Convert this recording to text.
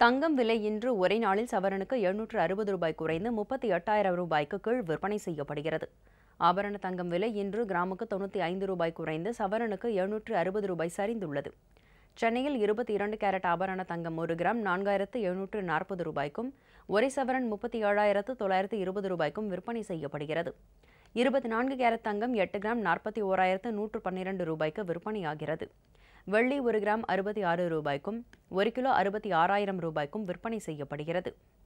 தங்கம் விலை இன்று ஒரே நாளில் சவரனுக்கு எழுநூற்று அறுபது ரூபாய் குறைந்து முப்பத்தி எட்டாயிரம் ரூபாய்க்கு கீழ் விற்பனை செய்யப்படுகிறது ஆபரண தங்கம் விலை இன்று கிராமுக்கு தொண்ணூற்றி ஐந்து ரூபாய் குறைந்து சவரனுக்கு எழுநூற்று அறுபது ரூபாய் சரிந்துள்ளது சென்னையில் இருபத்தி இரண்டு கேரட் ஆபரண தங்கம் ஒரு கிராம் நான்காயிரத்து எழுநூற்று நாற்பது ரூபாய்க்கும் ஒரு சவரன் முப்பத்தி ஏழாயிரத்து தொள்ளாயிரத்து இருபது ரூபாய்க்கும் விற்பனை செய்யப்படுகிறது இருபத்தி நான்கு கேரட் தங்கம் எட்டு கிராம் நாற்பத்தி ஓராயிரத்து நூற்று பன்னிரண்டு ரூபாய்க்கு விற்பனையாகிறது வெள்ளி ஒரு கிராம் அறுபத்தி ஆறு ரூபாய்க்கும் ஒரு கிலோ அறுபத்தி ஆறாயிரம் ரூபாய்க்கும் விற்பனை செய்யப்படுகிறது